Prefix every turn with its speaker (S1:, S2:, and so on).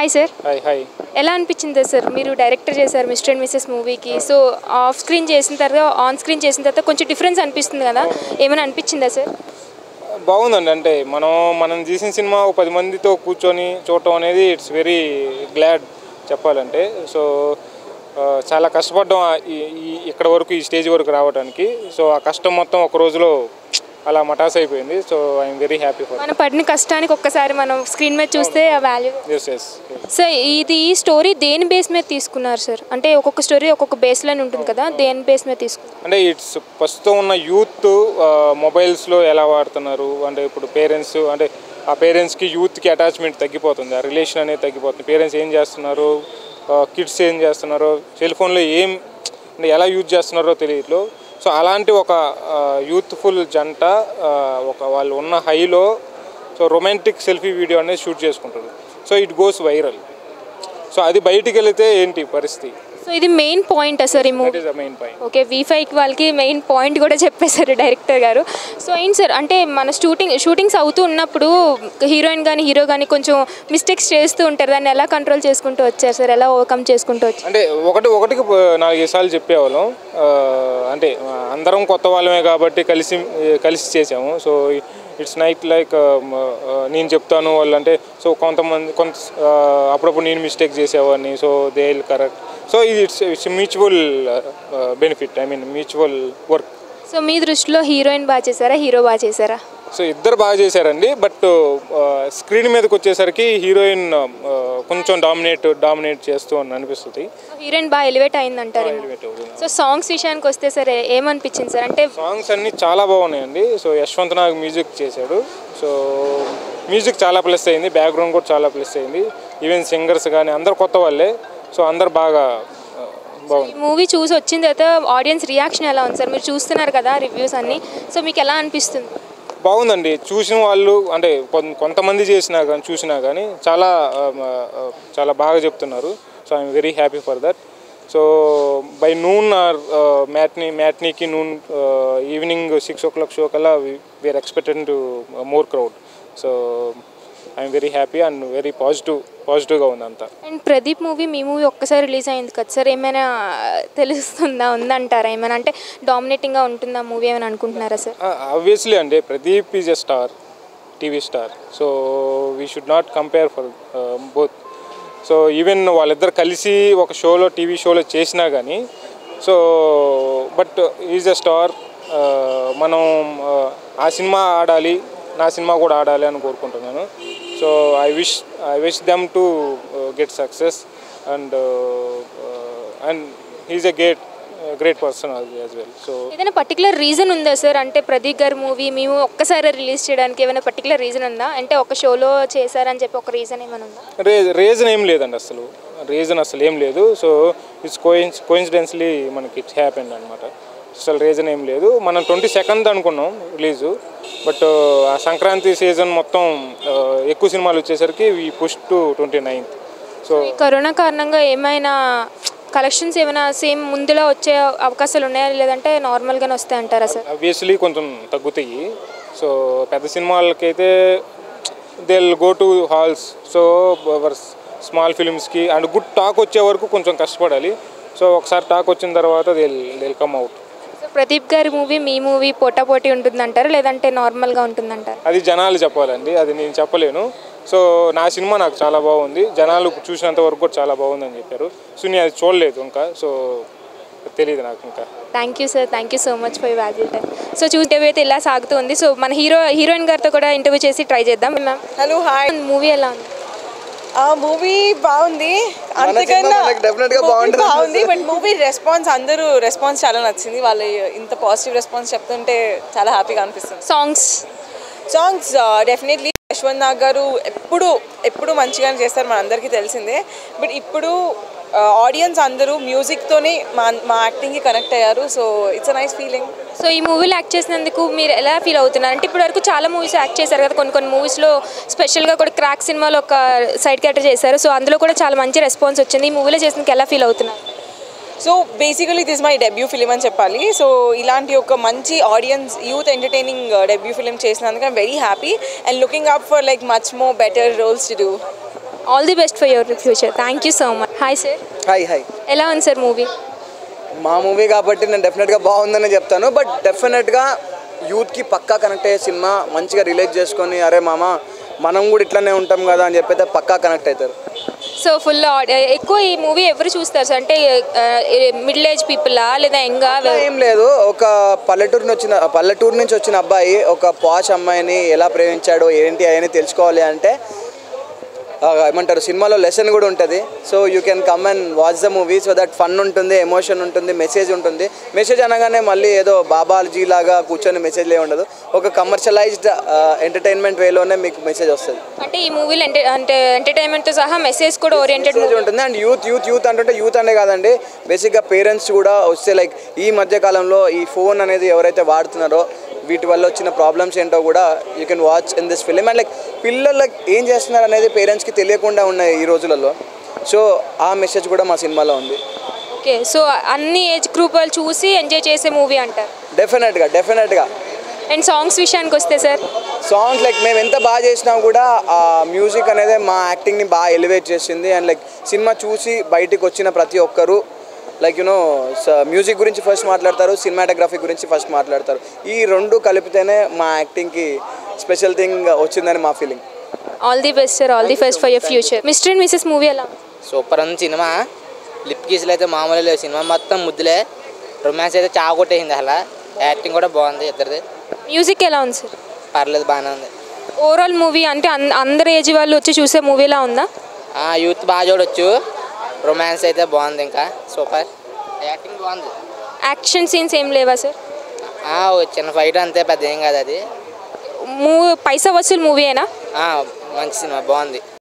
S1: Hi sir
S2: hi hi
S1: ఎలా అనిపించింది sir మీరు డైరెక్టర్ చేశారు మిస్టర్ అండ్ మిస్సెస్ మూవీకి సో ఆఫ్ స్క్రీన్ చేసిన తర్వాత ఆన్ స్క్రీన్ చేసిన తర్వాత కొంచెం డిఫరెన్స్ అనిపిస్తుంది కదా ఏమైనా అనిపించిందా సార్
S2: బాగుందండి అంటే మనం మనం తీసిన సినిమా ఒక పది మందితో కూర్చొని చూడటం అనేది ఇట్స్ వెరీ గ్లాడ్ చెప్పాలంటే సో ఆ, చాలా కష్టపడ్డాం ఆ- ఈ ఈ- ఇక్కడ వరకు ఈ స్టేజ్ వరకు రావడానికి సో ఆ కష్టం మొత్తం ఒక రోజులో అలా మటాస్ అయిపోయింది so I'm very happy for
S1: మనం పడిన కష్టానికి ఒక్కసారి మనం స్క్రీన్ మీద చూస్తే ఆ వాల్యూ
S2: ఎస్ ఎస్
S1: సో ఇది ఈ స్టోరీ దేని బేస్ మీద తీసుకున్నారు సార్ అంటే ఒక్కొక్క స్టోరీ ఒక్కొక్క బేస్ లైన్ ఉంటుంది కదా దేని బేస్ మీద తీసుకున్నారు
S2: అంటే ఇట్స్ ప్రస్తుతం ఉన్న యూత్ మొబైల్స్లో ఎలా వాడుతున్నారు అంటే ఇప్పుడు పేరెంట్స్ అంటే ఆ పేరెంట్స్కి యూత్కి అటాచ్మెంట్ తగ్గిపోతుంది ఆ రిలేషన్ అనేది తగ్గిపోతుంది పేరెంట్స్ ఏం చేస్తున్నారు కిడ్స్ ఏం చేస్తున్నారు సెల్ ఫోన్లో ఏం అంటే ఎలా యూజ్ చేస్తున్నారో తెలియదు సో అలాంటి ఒక యూత్ఫుల్ జంట ఆ, ఒక వాళ్ళు ఉన్న హైలో సో రొమాంటిక్ సెల్ఫీ వీడియో అనేది షూట్ చేసుకుంటారు so it goes viral so అది బయటికి వెళితే ఏంటి పరిస్థితి
S1: సో ఇది మెయిన్ పాయింట్ సార్ ఈ movie
S2: that is the main point
S1: okay we five వాళ్ళకి మెయిన్ పాయింట్ కూడా చెప్పేశారు డైరెక్టర్ గారు సో ఏంటి సార్ అంటే మన షూటింగ్ షూటింగ్స్ అవుతూ ఉన్నప్పుడు హీరోయిన్ కానీ హీరో కానీ కొంచెం మిస్టేక్స్ చేస్తూ ఉంటారు దాన్ని ఎలా కంట్రోల్ చేసుకుంటూ వచ్చారు సార్ ఎలా ఓవర్కమ్ చేసుకుంటూ వచ్చారు
S2: అంటే ఒకటి ఒకటికి ప- నాలుగైదు సార్లు చెప్పేవాళ్ళం ఆ, అంటే ఆ, అందరం కొత్త వాళ్ళమే కాబట్టి కలిసి కలిసి చేసాము సో ఇట్స్ నైట్ లైక్ నేను చెప్తాను వాళ్ళు అంటే సో కొంతమంది కొంత ఆ, అప్పుడప్పుడు నేను మిస్టేక్ చేసేవాడిని so they will correct so ఇది it's it's mutual benefit I mean mutual work
S1: so మీ దృష్టిలో హీరోయిన్ బాగా చేశారా హీరో బాగా చేశారా
S2: సో ఇద్దరు బాగా చేశారండి బట్ స్క్రీన్ మీదకి వచ్చేసరికి హీరోయిన్ కొంచెం డామినేట్ డామినేట్ చేస్తూ అని అనిపిస్తుంది
S1: సో హీరోయిన్ బాగా ఎలివేట్ అయిందంటారు
S2: Elevate అవుతుంది.
S1: సో సాంగ్స్ విషయానికి వస్తే సార్ ఏ- ఏమనిపించింది సార్ అంటే
S2: సాంగ్స్ అన్నీ చాలా బాగున్నాయండి సో యశ్వంత్ నాగ్ మ్యూజిక్ చేశాడు సో మ్యూజిక్ చాలా ప్లస్ అయింది బ్యాక్గ్రౌండ్ కూడా చాలా ప్లస్ అయింది ఈవెన్ సింగర్స్ కానీ అందరు కొత్త వాళ్ళే సో అందరు బాగా ఆ, బాగుంది
S1: ఈ మూవీ చూసి వచ్చిన తర్వాత ఆడియన్స్ రియాక్షన్ ఎలా ఉంది సార్ మీరు చూస్తున్నారు కదా రివ్యూస్ అన్ని సో మీకు ఎలా అనిపిస్తుంది
S2: బాగుందండి చూసిన వాళ్ళు అంటే కొన్- కొంతమంది చేసినా కానీ చూసినా కానీ చాలా ఆ, ఆ, చాలా బాగా చెప్తున్నారు so I'm very happy for that so by noon or matinee మ్యాట్నీకి noon evening six o'clock show కల్లా we're expected to more crowd so I'm very happy and very positive పాజిటివ్గా ఉంది అంతా
S1: అండ్ ప్రదీప్ మూవీ మీ movie ఒక్కసారి release అయింది కదా sir ఏమైనా తెలుస్తుందా ఉందంటారా ఏమైనా అంటే డామినేటింగ్గా ఉంటుందా మూవీ ఏమైనా అనుకుంటున్నారా సార్
S2: ఆబ్వియస్లీ అండి Pradeep is a star TV star so we should not compare for both so even వాళ్ళిద్దరు కలిసి ఒక షోలో టీవీ షోలో చేసినా కానీ so but is a star మనం uh, ఆ సినిమా ఆడాలి నా సినిమా కూడా ఆడాలి అని కోరుకుంటున్నాను so I wish I wish them to get success and and he's a great great person as well so
S1: ఏదైనా పర్టికులర్ రీజన్ ఉందా సార్ అంటే ప్రదీప్ గారి మూవీ మేము ఒక్కసారి రిలీజ్ చేయడానికి ఏమైనా పర్టికులర్ రీజన్ ఉందా అంటే ఒక షోలో చేశారని చెప్పి ఒక రీజన్ ఏమైనా ఉందా
S2: రే రీజన్ ఏం లేదండి అసలు రీజన్ అసలు ఏం లేదు సో ఇట్స్ కోయిన్స్ కోయిన్సిడెన్స్లీ మనకి ఇట్స్ హ్యాపెండ్ అనమాట అసలు రీజన్ ఏం లేదు మనం ట్వంటీ సెకండ్ అనుకున్నాం రిలీజు బట్ ఆ సంక్రాంతి సీజన్ మొత్తం ఆ, ఎక్కువ సినిమాలు వచ్చేసరికి ఈ push to twenty ninth so
S1: ఈ కరోనా కారణంగా ఏమైనా కలెక్షన్స్ ఏమైనా సేమ్ ముందులో వచ్చే అవకాశాలు ఉన్నాయా లేదంటే నార్మల్గానే వస్తాయి అంటారా సార్
S2: అబ్వియస్లీ కొంచెం తగ్గుతాయి సో పెద్ద సినిమాలకైతే they go to halls so small ఫిల్మ్స్కి అండ్ గుడ్ టాక్ వచ్చే వరకు కొంచెం కష్టపడాలి సో ఒకసారి టాక్ వచ్చిన తర్వాత they they come out
S1: so Pradeep గారి మూవీ మీ మూవీ పోటాపోటీ ఉంటుందంటారా లేదంటే నార్మల్గా ఉంటుందంటారా
S2: అది జనాలు చెప్పాలండి అది నేను చెప్పలేను సో నా సినిమా నాకు చాలా బాగుంది జనాలు చూసినంత వరకు కూడా చాలా బాగుందని చెప్పారు సో నేను అది చూడలేదు ఇంకా సో తెలియదు నాకు ఇంకా
S1: thank you sir thank you so much for value time so చూ ఇంటర్వ్యూ అయితే ఇలా సాగుతుంది సో మన హీరో హీరోయిన్ గారితో కూడా ఇంటర్వ్యూ చేసి ట్రై చేద్దాం మ్యామ్
S3: హలో హాయ్
S1: మూవీ ఎలా ఉంది
S3: ఆ మూవీ బాగుంది అంతకన్నా
S4: మనకి definitely గా
S3: movie
S4: బాగుంటుంది
S3: బాగుంది బట్ మూవీ రెస్పాన్స్ అందరూ రెస్పాన్స్ చాలా నచ్చింది వాళ్ళు ఇంత పాజిటివ్ రెస్పాన్స్ చెప్తుంటే చాలా హ్యాపీగా అనిపిస్తుంది
S1: songs
S3: songs definitely Yashwanth Nag గారు ఎప్పుడు ఎప్పుడు మంచిగానే చేస్తారు మన అందరికీ తెలిసిందే బట్ ఇప్పుడు ఆడియన్స్ అందరూ మ్యూజిక్తోనే మా మా యాక్టింగ్కి కనెక్ట్ అయ్యారు so it's a nice feeling
S1: so ఈ మూవీలో యాక్ట్ చేసినందుకు మీరు ఎలా ఫీల్ అవుతున్నారు అంటే ఇప్పటి వరకు చాలా మూవీస్ యాక్ట్ చేశారు కదా కొన్ని కొన్ని మూవీస్లో స్పెషల్గా కూడా క్రాక్ సినిమాలో ఒక సైడ్ క్యారెక్టర్ చేశారు సో అందులో కూడా చాలా మంచి రెస్పాన్స్ వచ్చింది ఈ మూవీలో చేసినందుకు ఎలా ఫీల్ అవుతున్నారు
S3: so basically this my debut film అని చెప్పాలి సో ఇలాంటి ఒక మంచి audience youth entertaining debut film చేసినందుకు I'm very happy and looking up for like much more better roles to do
S1: all the best for your future thank you so much hi sir
S4: hi hi
S1: ఎలా ఉంది sir movie
S4: మా movie కాబట్టి నేను డెఫినెట్గా బాగుందని చెప్తాను but డెఫినెట్గా యూత్కి పక్కా కనెక్ట్ అయ్యే సినిమా మంచిగా రిలేట్ చేసుకొని అరే మామ మనం కూడా ఇట్లానే ఉంటాం కదా అని చెప్పైతే పక్కా కనెక్ట్ అవుతారు
S1: సో ఫుల్ ఎక్కువ ఈ మూవీ ఎవరు చూస్తారు సార్ అంటే మిడిల్ ఏజ్ పీపులా లేదా ఎంగా
S4: అలా ఏం లేదు ఒక పల్లెటూరు నుంచి వచ్చిన పల్లెటూరు నుంచి వచ్చిన అబ్బాయి ఒక పాష్ అమ్మాయిని ఎలా ప్రేమించాడో ఏంటి అని తెలుసుకోవాలి అంటే ఆ, ఏమంటారు సినిమాలో లెసన్ కూడా ఉంటుంది so you can come and watch the movie so that fun ఉంటుంది ఎమోషన్ ఉంటుంది మెసేజ్ ఉంటుంది మెసేజ్ అనగానే మళ్ళీ ఏదో బాబాజీ లాగా కూర్చొని మెసేజ్లే ఉండదు ఒక కమర్షియలైజ్డ్ ఎంటర్టైన్మెంట్ వేలోనే మీకు మెసేజ్ వస్తుంది
S1: అంటే ఈ మూవీలో ఎంటర్ అంటే ఎంటర్టైన్మెంట్తో సహా మెసేజ్ కూడా ఓరియంటెడ్
S4: మెసేజ్ ఉంటుంది అండ్ యూత్ యూత్ యూత్ అంటుంటే యూత్ అనే కాదండి బేసిక్గా పేరెంట్స్ కూడా వస్తే లైక్ ఈ మధ్య కాలంలో ఈ ఫోన్ అనేది ఎవరైతే వాడుతున్నారో వీటి వల్ల వచ్చిన ప్రాబ్లమ్స్ ఏంటో కూడా you can watch in this film and like పిల్లలకి ఏం చేస్తున్నారు అనేది పేరెంట్స్కి తెలియకుండా ఉన్నాయి ఈ రోజులలో సో ఆ మెసేజ్ కూడా మా సినిమాలో ఉంది
S1: ఓకే సో అన్ని ఏజ్ గ్రూప్ వాళ్ళు చూసి ఎంజాయ్ చేసే మూవీ అంటారు
S4: డెఫినెట్గా డెఫినెట్గా
S1: అండ్ సాంగ్స్ విషయానికి వస్తే సార్
S4: సాంగ్స్ లైక్ మేము ఎంత బాగా చేసినా కూడా ఆ మ్యూజిక్ అనేది మా యాక్టింగ్ని బాగా ఎలివేట్ చేసింది అండ్ లైక్ సినిమా చూసి బయటికి వచ్చిన ప్రతి ఒక్కరు లైక్ యునో మ్యూజిక్ గురించి ఫస్ట్ మాట్లాడతారు సినిమాటోగ్రఫీ గురించి ఫస్ట్ మాట్లాడతారు ఈ రెండు కలిపితేనే మా యాక్టింగ్కి స్పెషల్ థింగ్ వచ్చిందని మా feeling
S1: all the best sir all the best for yer future mister and missus movie ఎలా ఉంది?
S5: సూపర్ ఉంది సినిమా లిప్ కిస్లు అయితే మామూలు లేవు సినిమా మొత్తం ముద్దులే రొమాన్స్ అయితే చావ కొట్టేసింది అసలు యాక్టింగ్ కూడా బాగుంది ఇద్దరిది
S1: మ్యూజిక్ ఎలా ఉంది సార్
S5: పర్లేదు బాగానే ఉంది
S1: ఓవరాల్ మూవీ అంటే అన్- అందరు ఏజ్ వాళ్ళు వచ్చి చూసే మూవీలా ఉందా
S5: ఆ, యూత్ బాగా చూడొచ్చు రొమాన్స్ అయితే బాగుంది ఇంకా సూపర్ యాక్టింగ్ బాగుంది
S1: యాక్షన్ సీన్స్ ఏం లేవా సార్
S5: ఆ, ఓ చిన్న ఫైట్ అంతే పెద్ద ఏం కాదు అది
S1: మూ పైసా వసూలు మూవీయేనా
S5: ఆ, మంచి సినిమా బాగుంది